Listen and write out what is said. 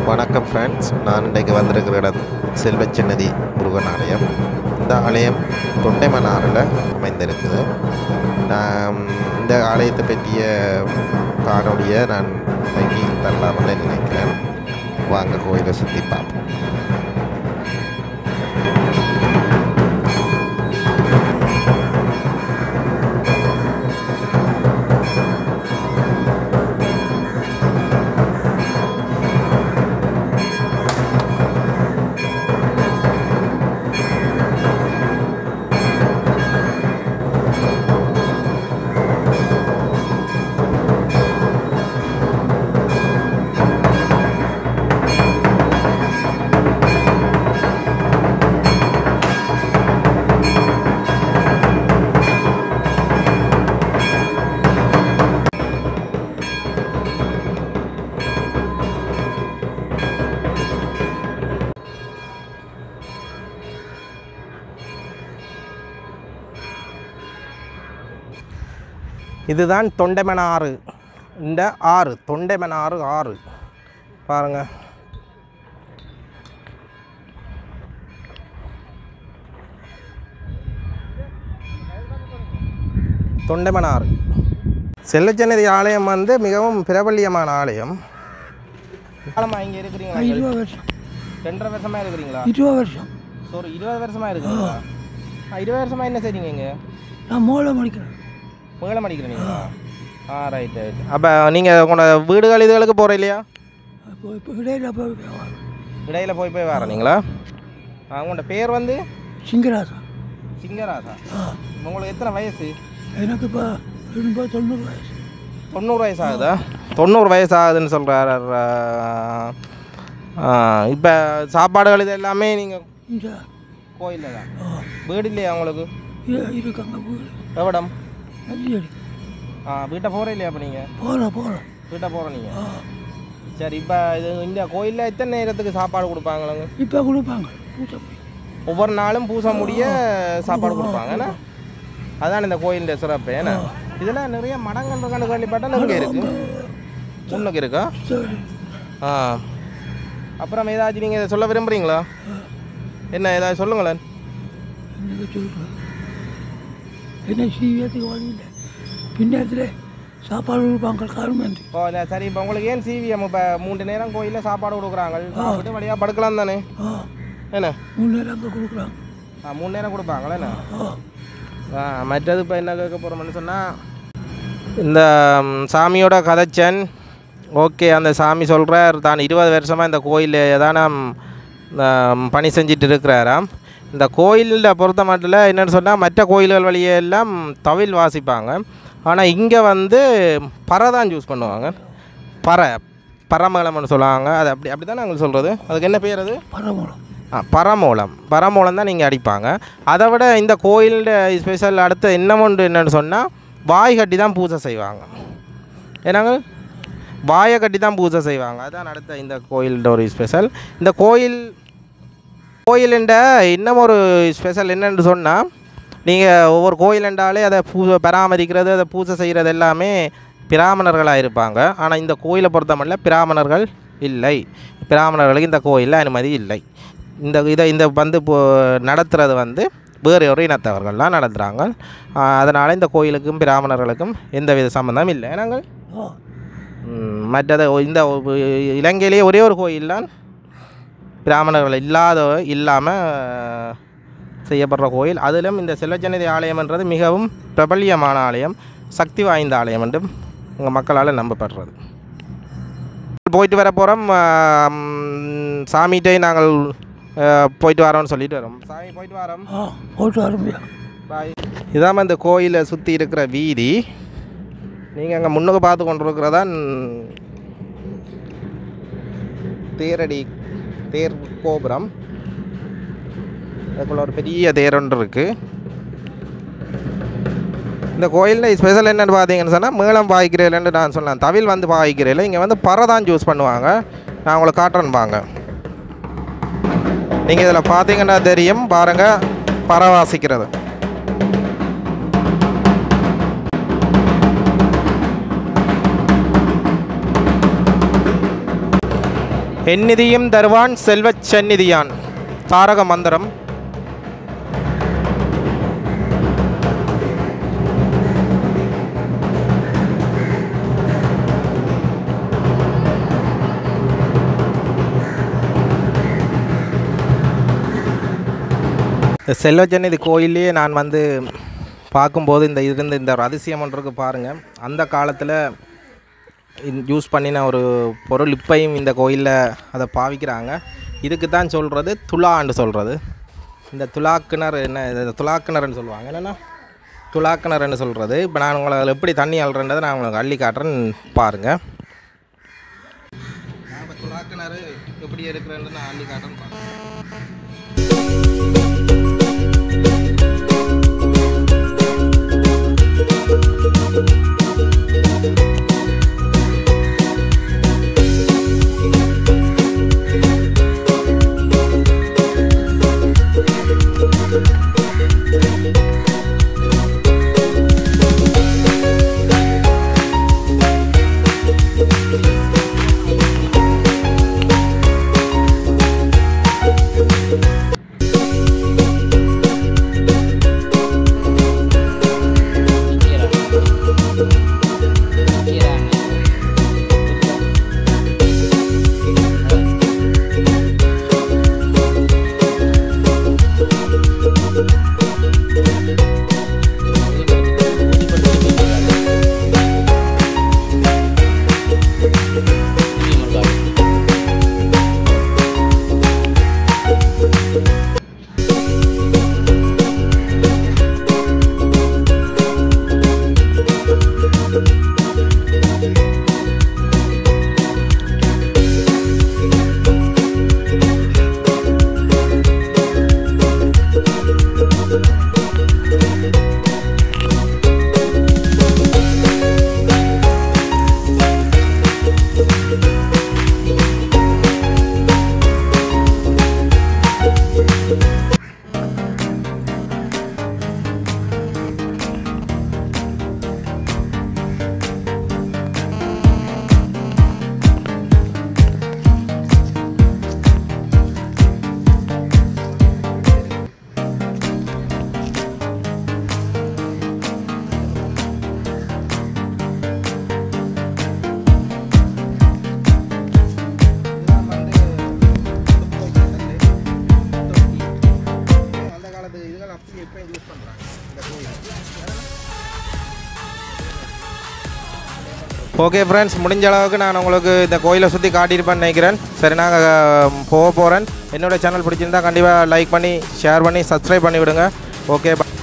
வணக்கம் ஃப்ரெண்ட்ஸ் நான் இன்றைக்கு வந்திருக்கிற இடம் செல்வச்சன்னதி முருகன் ஆலயம் இந்த ஆலயம் தொண்டைமன்னாரில் அமைந்திருக்குது நான் இந்த ஆலயத்தை பற்றிய காணொலியை நான் இன்னைக்கு தரலாம்னு நினைக்கிறேன் வாங்க கோயிலை சுற்றி பார்ப்போம் இதுதான் தொண்டைமன் ஆறு இந்த ஆறு தொண்டைமன் ஆறு ஆறு பாருங்க தொண்டைமன் ஆறு செல்லச்சன்னதி ஆலயம் வந்து மிகவும் பிரபல்யமான ஆலயம் காலமா இங்கே இருக்கிறீங்களா நீங்கள்? இருபது வருஷம் ரெண்டரை வருஷமா இருக்கிறீங்களா இருபது வருஷம் ஸோ இருபது வருஷமா இருக்குங்களா ஆ இருபது வருஷமா என்ன செய்றீங்க இங்கே நான் மூளை முடிக்கிறேன் மேலம் அடிக்கிறீங்களா ஆ ரைட் ரைட் அப்போ நீங்கள் உங்களோட வீடுகள் இதுகளுக்கு போகிற இல்லையா இப்போ இப்போ இடையில போய் வியாபாரம். இடையில போய் போய் வரீங்களா ஆ உங்களோட பேர் வந்து சிங்கராசா சிங்கராசா உங்களுக்கு எத்தனை வயசு எனக்கு இப்போ எண்பது தொண்ணூறு வயசு தொண்ணூறு வயசு ஆகுதா தொண்ணூறு வயசு ஆகுதுன்னு சொல்கிறார் இப்போ சாப்பாடுகள் இது எல்லாமே நீங்கள் இந்த கோயிலில் தான் ஆ, வீடு இல்லையா உங்களுக்கு இ- இருக்காங்க வீடு எவ்வளம் நல்லடி ஆ வீட்டை போகிற இல்லையா அப்போ நீங்கள் போகிறேன் போகிறேன் வீட்டை போகிற நீங்கள் ஆ சரி இப்போ இது இந்த கோயிலில் எத்தனை நேரத்துக்கு சாப்பாடு கொடுப்பாங்களங்க இப்போ கொடுப்பாங்க பூஜை போய் ஒவ்வொரு நாளும் பூச முடிய சாப்பாடு கொடுப்பாங்க என்ன அதான் இந்த கோயிலின் சிறப்பு ஏன்னா இதெல்லாம் நிறைய மடங்கள் இருக்கான்னு கேள்விப்பட்டால் இங்கே இருக்கு முன்னுக்கு இருக்கா சரி ஆ அப்புறம் ஏதாச்சும் நீங்கள் இதை சொல்ல விரும்புகிறீங்களா என்ன ஏதாச்சும் சொல்லுங்களேன் என்னங்க சொல்கிறேன் என்ன சீவியத்துக்கு வழி இல்லை பின்னத்தில் சாப்பாடு கொடுப்பாங்க காருமேந்தி இப்போ இல்லை சரி இப்போ உங்களுக்கு ஏன் சிவிஎம் இப்போ மூன்று நேரம் கோயிலில் சாப்பாடு கொடுக்குறாங்க சாப்பிட்டு வழியாக படுக்கலாம் தானே ஆ என்ன மூணு நேரம் அங்கே கொடுக்குறாங்க ஆ மூணு நேரம் கொடுப்பாங்களே என்ன ஆ ஆ மற்றது இப்போ என்ன கேட்க போகிறோம்னு சொன்னால் இந்த ம், சாமியோட கதைச்சன் ஓகே அந்த சாமி சொல்கிறார் தான் இருபது வருஷமாக இந்த கோயில் ஏதான பணி செஞ்சுட்டு இருக்கிறாராம் இந்த கோயிலில் பொறுத்த மட்டும் என்னென்னு சொன்னால் மற்ற கோயில்கள் வழியெல்லாம் தவில் வாசிப்பாங்க ஆனால் இங்கே வந்து பறை தான் யூஸ் பண்ணுவாங்க பறை பரமகலம்னு சொல்லுவாங்க அது அப்படி அப்படி தான் நாங்கள் சொல்கிறது அதுக்கு என்ன பேர் அது பரமூலம் ஆ பரமூலம் பரமூலம் தான் நீங்கள் அடிப்பாங்க அதை விட இந்த கோயிலோட ஸ்பெஷல் அடுத்து என்ன ஒன்று என்னன்னு சொன்னால் வாய் கட்டி தான் பூஜை செய்வாங்க ஏன்னாங்க வாயை கட்டி தான் பூஜை செய்வாங்க அதான் அடுத்த இந்த கோயிலோட ஒரு ஸ்பெஷல் இந்த கோயில் கோயிலுண்ட இன்னும் ஒரு ஸ்பெஷல் என்னன்னு சொன்னால் நீங்கள் ஒவ்வொரு கோயிலுண்டாலே அதை பூஜை பராமரிக்கிறது அதை பூஜை செய்கிறது எல்லாமே பிராமணர்களாக இருப்பாங்க ஆனால் இந்த கோயிலை பொறுத்த மட்டும் பிராமணர்கள் இல்லை பிராமணர்களுக்கு இந்த கோயிலில் அனுமதி இல்லை இந்த இதை இந்த வந்து இப்போ நடத்துகிறது வந்து வேறு ஒரு இனத்தவர்கள்லாம் நடத்துகிறாங்க அதனால் இந்த கோயிலுக்கும் பிராமணர்களுக்கும் எந்த வித சம்மந்தம் இல்லை நாங்கள் ஆ ம், மற்றது ஒ- இந்த ஒ- இலங்கையிலேயே ஒரே ஒரு கோயில் தான் பிராமணர்கள் இல்லாத இல்லாமல் செய்யப்படுற கோயில் அதிலும் இந்த செல்வஜனதி ஆலயம்ன்றது மிகவும் பிரபல்யமான ஆலயம் சக்தி வாய்ந்த ஆலயம் என்று உங்கள் மக்களால் நம்பப்படுறது போயிட்டு வர போகிறோம் சாமிகிட்டே நாங்கள் ஆ, போயிட்டு வரோம்னு சொல்லிட்டு வரோம் சாமி போயிட்டு வரோம் ஆ போட்டு ஆரம்பியா பாய் இதாம இந்த கோயிலை சுற்றி இருக்கிற வீதி நீங்கள் அங்கே முன்னுக்கு பார்த்து கொண்டிருக்கிறதான் தேரடி தேர் கோபுரம் அதுக்குள்ள ஒரு பெரிய தேர் ஒன்று இருக்குது இந்த கோயிலில் ஸ்பெஷல் என்னென்னு பார்த்தீங்கன்னு சொன்னால் மேளம் பாய்க்கிறேன்னு நான் சொன்னேன் தவில் வந்து பாய்க்கிறேன் இங்கே வந்து பறை தான் யூஸ் பண்ணுவாங்க நான் உங்களுக்கு காட்டுறேன் பாங்க நீங்கள் இதில் பார்த்தீங்கன்னா தெரியும் பாருங்கள் பறை வாசிக்கிறது எந்நிதியும் தருவான் செல்வச் செந்நிதியான் தாரக மந்திரம் இந்த செல்வச்சந்நிதி கோயிலே நான் வந்து பார்க்கும்போது இந்த இருந்த இந்த ஒரு அதிசயம் ஒன்று இருக்கு பாருங்கள் அந்த காலத்தில் யூஸ் பண்ணின ஒரு பொருள் இப்பையும் இந்த கோயிலில் அதை பாவிக்கிறாங்க இதுக்கு தான் சொல்கிறது துலான்னு சொல்கிறது இந்த துலாக்கிணர் என்ன இது துலாக்கிணறுன்னு சொல்லுவாங்க என்னென்னா துலாக்கிணறுன்னு சொல்கிறது இப்போ நான் உங்களை அதில் எப்படி தண்ணி அள்ளுறேன்றதை நான் உங்களுக்கு அள்ளி காட்டுறேன்னு பாருங்கள் துலாக்கிணறு எப்படி எடுக்கிறேன்னு நான் அள்ளி காட்டுறேன்னு பாருங்கள் அந்த காலத்து இதுகள் அப்படியே இப்போ யூஸ் பண்ணுறாங்க இந்த கோயில் ஓகே ஃப்ரெண்ட்ஸ் முடிஞ்ச அளவுக்கு நான் உங்களுக்கு இந்த கோயிலை சுற்றி காட்டியிருப்பேன்னு நினைக்கிறேன் சரி நாங்கள் போக போகிறேன் என்னோட சேனல் பிடிச்சிருந்தா கண்டிப்பாக லைக் பண்ணி ஷேர் பண்ணி சப்ஸ்கிரைப் பண்ணி விடுங்க ஓகே